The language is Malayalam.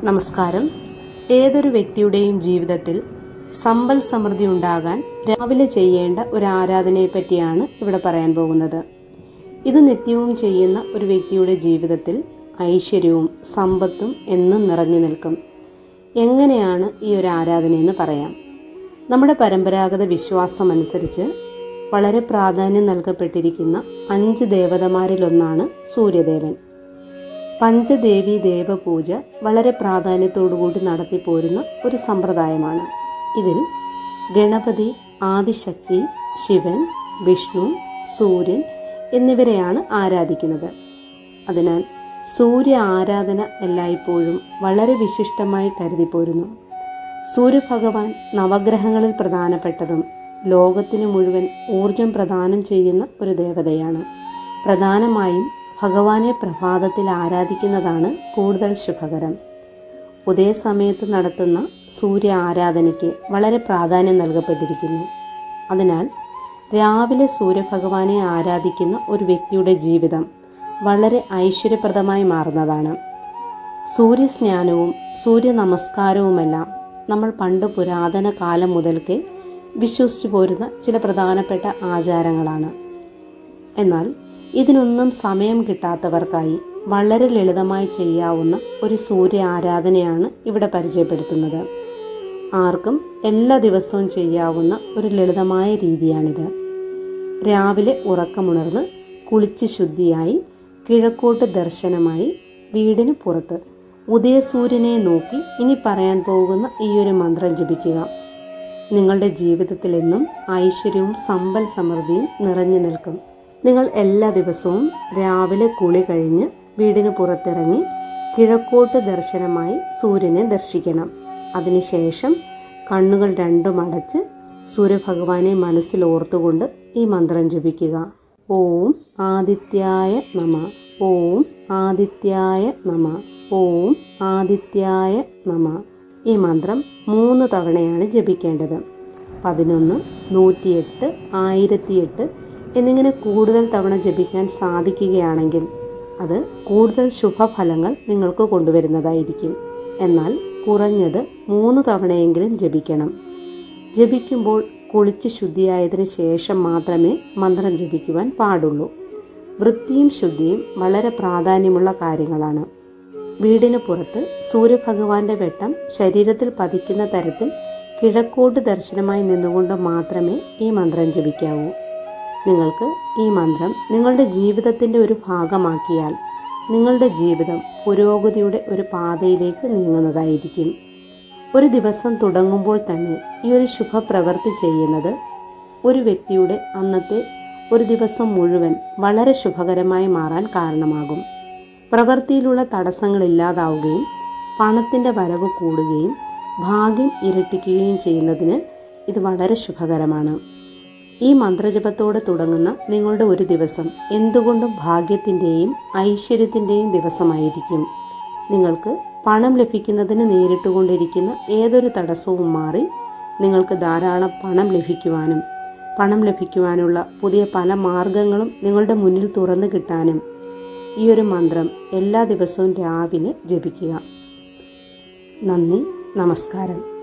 നമസ്കാരം ഏതൊരു വ്യക്തിയുടെയും ജീവിതത്തിൽ സമ്പൽ സമൃദ്ധി ഉണ്ടാകാൻ രാവിലെ ചെയ്യേണ്ട ഒരു ആരാധനയെ പറ്റിയാണ് ഇവിടെ പറയാൻ പോകുന്നത് ഇത് നിത്യവും ചെയ്യുന്ന ഒരു വ്യക്തിയുടെ ജീവിതത്തിൽ ഐശ്വര്യവും സമ്പത്തും എന്നും നിറഞ്ഞു നിൽക്കും എങ്ങനെയാണ് ഈ ഒരു ആരാധനയെന്ന് പറയാം നമ്മുടെ പരമ്പരാഗത വിശ്വാസമനുസരിച്ച് വളരെ പ്രാധാന്യം നൽകപ്പെട്ടിരിക്കുന്ന അഞ്ച് ദേവതമാരിലൊന്നാണ് സൂര്യദേവൻ പഞ്ചദേവി ദേവപൂജ വളരെ പ്രാധാന്യത്തോടുകൂടി നടത്തിപ്പോരുന്ന ഒരു സമ്പ്രദായമാണ് ഇതിൽ ഗണപതി ആദിശക്തി ശിവൻ വിഷ്ണു സൂര്യൻ എന്നിവരെയാണ് ആരാധിക്കുന്നത് അതിനാൽ സൂര്യ ആരാധന എല്ലായ്പ്പോഴും വളരെ വിശിഷ്ടമായി കരുതിപ്പോരുന്നു സൂര്യഭഗവാൻ നവഗ്രഹങ്ങളിൽ പ്രധാനപ്പെട്ടതും ലോകത്തിന് മുഴുവൻ ഊർജം പ്രദാനം ചെയ്യുന്ന ഒരു ദേവതയാണ് പ്രധാനമായും ഭഗവാനെ പ്രഭാതത്തിൽ ആരാധിക്കുന്നതാണ് കൂടുതൽ ശുഭകരം ഉദയസമയത്ത് നടത്തുന്ന സൂര്യ ആരാധനയ്ക്ക് വളരെ പ്രാധാന്യം നൽകപ്പെട്ടിരിക്കുന്നു അതിനാൽ രാവിലെ സൂര്യഭഗവാനെ ആരാധിക്കുന്ന ഒരു വ്യക്തിയുടെ ജീവിതം വളരെ ഐശ്വര്യപ്രദമായി മാറുന്നതാണ് സൂര്യസ്നാനവും സൂര്യ നമസ്കാരവുമെല്ലാം നമ്മൾ പണ്ട് പുരാതന കാലം മുതൽക്കേ വിശ്വസിച്ചു പോരുന്ന ചില പ്രധാനപ്പെട്ട ആചാരങ്ങളാണ് എന്നാൽ ഇതിനൊന്നും സമയം കിട്ടാത്തവർക്കായി വളരെ ലളിതമായി ചെയ്യാവുന്ന ഒരു സൂര്യ ആരാധനയാണ് ഇവിടെ പരിചയപ്പെടുത്തുന്നത് ആർക്കും എല്ലാ ദിവസവും ചെയ്യാവുന്ന ഒരു ലളിതമായ രീതിയാണിത് രാവിലെ ഉറക്കമുണർന്ന് കുളിച്ച് ശുദ്ധിയായി കിഴക്കോട്ട് ദർശനമായി വീടിന് പുറത്ത് ഉദയസൂര്യനെ നോക്കി ഇനി പറയാൻ പോകുന്ന ഈ ഒരു മന്ത്രം ജപിക്കുക നിങ്ങളുടെ ജീവിതത്തിൽ എന്നും ഐശ്വര്യവും സമ്പൽ സമൃദ്ധിയും നിറഞ്ഞു നിൽക്കും നിങ്ങൾ എല്ലാ ദിവസവും രാവിലെ കുളി കഴിഞ്ഞ് വീടിന് പുറത്തിറങ്ങി കിഴക്കോട്ട് ദർശനമായി സൂര്യനെ ദർശിക്കണം അതിനുശേഷം കണ്ണുകൾ രണ്ടും അടച്ച് സൂര്യഭഗവാനെ മനസ്സിൽ ഓർത്തുകൊണ്ട് ഈ മന്ത്രം ജപിക്കുക ഓം ആദിത്യായ നമ ഓം ആദിത്യായ നമ ഓം ആദിത്യായ നമ ഈ മന്ത്രം മൂന്ന് തവണയാണ് ജപിക്കേണ്ടത് പതിനൊന്ന് നൂറ്റിയെട്ട് ആയിരത്തിയെട്ട് എന്നിങ്ങനെ കൂടുതൽ തവണ ജപിക്കാൻ സാധിക്കുകയാണെങ്കിൽ അത് കൂടുതൽ ശുഭഫലങ്ങൾ നിങ്ങൾക്ക് കൊണ്ടുവരുന്നതായിരിക്കും എന്നാൽ കുറഞ്ഞത് മൂന്ന് തവണയെങ്കിലും ജപിക്കണം ജപിക്കുമ്പോൾ കുളിച്ച് ശുദ്ധിയായതിനു ശേഷം മാത്രമേ മന്ത്രം ജപിക്കുവാൻ പാടുള്ളൂ വൃത്തിയും ശുദ്ധിയും വളരെ പ്രാധാന്യമുള്ള കാര്യങ്ങളാണ് വീടിന് പുറത്ത് സൂര്യഭഗവാന്റെ വെട്ടം ശരീരത്തിൽ പതിക്കുന്ന തരത്തിൽ കിഴക്കോട്ട് ദർശനമായി നിന്നുകൊണ്ട് മാത്രമേ ഈ മന്ത്രം ജപിക്കാവൂ നിങ്ങൾക്ക് ഈ മന്ത്രം നിങ്ങളുടെ ജീവിതത്തിൻ്റെ ഒരു ഭാഗമാക്കിയാൽ നിങ്ങളുടെ ജീവിതം പുരോഗതിയുടെ ഒരു പാതയിലേക്ക് നീങ്ങുന്നതായിരിക്കും ഒരു ദിവസം തുടങ്ങുമ്പോൾ തന്നെ ഈ ഒരു ശുഭപ്രവൃത്തി ചെയ്യുന്നത് ഒരു വ്യക്തിയുടെ അന്നത്തെ ഒരു ദിവസം മുഴുവൻ വളരെ ശുഭകരമായി മാറാൻ കാരണമാകും പ്രവൃത്തിയിലുള്ള തടസ്സങ്ങൾ ഇല്ലാതാവുകയും പണത്തിൻ്റെ വരവ് കൂടുകയും ഭാഗ്യം ഇരട്ടിക്കുകയും ചെയ്യുന്നതിന് ഇത് വളരെ ശുഭകരമാണ് ഈ മന്ത്രജപത്തോടെ തുടങ്ങുന്ന നിങ്ങളുടെ ഒരു ദിവസം എന്തുകൊണ്ടും ഭാഗ്യത്തിൻ്റെയും ഐശ്വര്യത്തിൻ്റെയും ദിവസമായിരിക്കും നിങ്ങൾക്ക് പണം ലഭിക്കുന്നതിന് നേരിട്ടുകൊണ്ടിരിക്കുന്ന ഏതൊരു തടസ്സവും മാറി നിങ്ങൾക്ക് ധാരാളം പണം ലഭിക്കുവാനും പണം ലഭിക്കുവാനുള്ള പുതിയ പല മാർഗങ്ങളും നിങ്ങളുടെ മുന്നിൽ തുറന്നു കിട്ടാനും ഈ ഒരു മന്ത്രം എല്ലാ ദിവസവും രാവിലെ ജപിക്കുക നന്ദി നമസ്കാരം